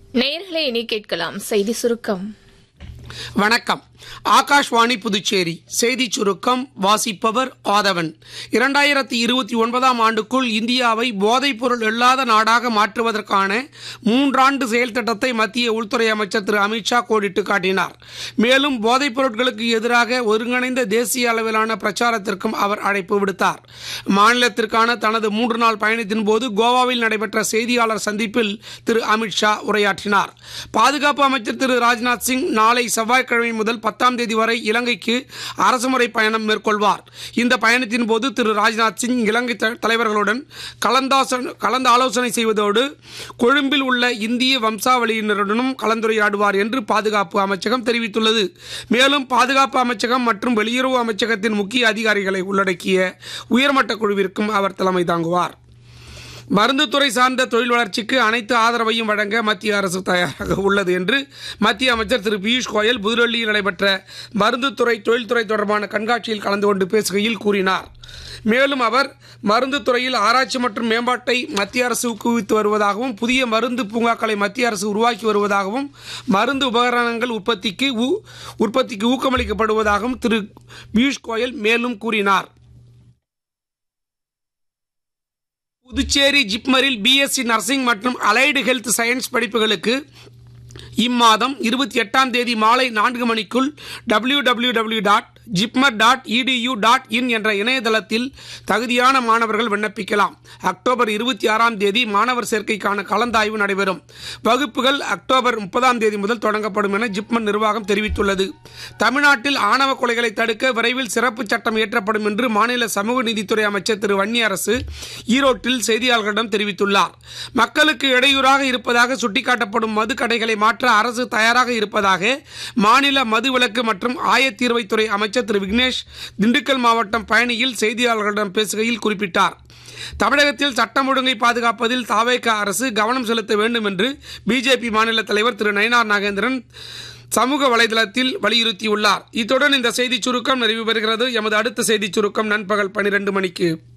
நேயர்களே இனி கேட்கலாம் செய்தி சுருக்கம் வணக்கம் ஆகாஷ்வாணி புதுச்சேரி செய்திச் சுருக்கம் வாசிப்பவர் ஆதவன் இரண்டாயிரத்தி இருபத்தி ஒன்பதாம் ஆண்டுக்குள் இந்தியாவை போதைப்பொருள் இல்லாத நாடாக மாற்றுவதற்கான மூன்றாண்டு செயல் திட்டத்தை மத்திய உள்துறை அமைச்சர் திரு அமித்ஷா கோடிட்டு காட்டினார் மேலும் போதைப் பொருட்களுக்கு எதிராக ஒருங்கிணைந்த தேசிய அளவிலான பிரச்சாரத்திற்கும் அவர் அழைப்பு விடுத்தார் மாநிலத்திற்கான தனது மூன்று நாள் பயணத்தின் போது கோவாவில் நடைபெற்ற செய்தியாளர் சந்திப்பில் திரு அமித்ஷா உரையாற்றினார் பாதுகாப்பு அமைச்சர் திரு ராஜ்நாத் சிங் நாளை செவ்வாய்க்கிழமை முதல் பத்தாம் தேதி வரை இலங்கைக்கு அரசுமுறை பயணம் மேற்கொள்வார் இந்த பயணத்தின் போது திரு ராஜ்நாத் சிங் இலங்கை த- தலைவர்களுடன் கலந்தாசன கலந்து ஆலோசனை செய்வதோடு கொழும்பில் உள்ள இந்திய வம்சாவளியினருடனும் கலந்துரையாடுவார் என்று பாதுகாப்பு அமைச்சகம் தெரிவித்துள்ளது மேலும் பாதுகாப்பு அமைச்சகம் மற்றும் வெளியுறவு அமைச்சகத்தின் முக்கிய அதிகாரிகளை உள்ளடக்கிய உயர்மட்ட குழுவிற்கும் அவர் தலைமை தாங்குவார் மருந்துத்துறை சார்ந்த தொழில் வளர்ச்சிக்கு அனைத்து ஆதரவையும் வழங்க மத்திய அரசு தயாராக உள்ளது என்று மத்திய அமைச்சர் திரு பியூஷ் கோயல் புதுடெல்லியில் நடைபெற்ற மருந்துத்துறை தொழில்துறை தொடர்பான கண்காட்சியில் கலந்து கொண்டு பேசுகையில் கூறினார் மேலும் அவர் மருந்து துறையில் ஆராய்ச்சி மற்றும் மேம்பாட்டை மத்திய அரசு ஊக்குவித்து வருவதாகவும் புதிய மருந்து பூங்காக்களை மத்திய அரசு உருவாக்கி வருவதாகவும் மருந்து உபகரணங்கள் உற்பத்திக்கு ஊ- உற்பத்திக்கு ஊக்கமளிக்கப்படுவதாகவும் திரு பியூஷ் கோயல் மேலும் கூறினார் புதுச்சேரி ஜிப்மரில் பிஎஸ்சி நர்சிங் மற்றும் அலைடு ஹெல்த் சயின்ஸ் படிப்புகளுக்கு இம்மாதம் இருபத்தி எட்டாம் தேதி மாலை நான்கு மணிக்குள் W W W dot JIPMER dot edu dot in என்ற இணையதளத்தில் தகுதியான மாணவர்கள் விண்ணப்பிக்கலாம் அக்டோபர் இருபத்தி ஆறாம் தேதி மாணவர் சேர்க்கைக்கான கலந்தாய்வு நடைபெறும் வகுப்புகள் அக்டோபர் முப்பதாம் தேதி முதல் தொடங்கப்படும் என ஜிப்மர் நிர்வாகம் தெரிவித்துள்ளது தமிழ்நாட்டில் ஆணவ கொலைகளை தடுக்க விரைவில் சிறப்பு சட்டம் இயற்றப்படும் என்று மாநில சமூக நீதித்துறை அமைச்சர் திரு வன்னியரசு ஈரோட்டில் செய்தியாளர்களிடம் தெரிவித்துள்ளார் மக்களுக்கு இடையூறாக இருப்பதாக சுட்டிக்காட்டப்படும் மது கடைகளை மாற்ற அரசு தயாராக இருப்பதாக மாநில மதுவிலக்கு மற்றும் ஆயத்தீர்வைத்துறை அமைச்சர் திரு விக்னேஷ் திண்டுக்கல் மாவட்டம் பழனியில் செய்தியாளர்களிடம் பேசுகையில் குறிப்பிட்டார் தமிழகத்தில் சட்டம் ஒழுங்கை பாதுகாப்பதில் தாவேக அரசு கவனம் செலுத்த வேண்டும் என்று பிஜேபி மாநில தலைவர் திரு நயினார் நாகேந்திரன் சமூக வலைதளத்தில் வலியுறுத்தியுள்ளார் இத்துடன் இந்த செய்திச் சுருக்கம் நிறைவு பெறுகிறது எமது அடுத்த செய்திச் சுருக்கம் நண்பகல் பனிரெண்டு மணிக்கு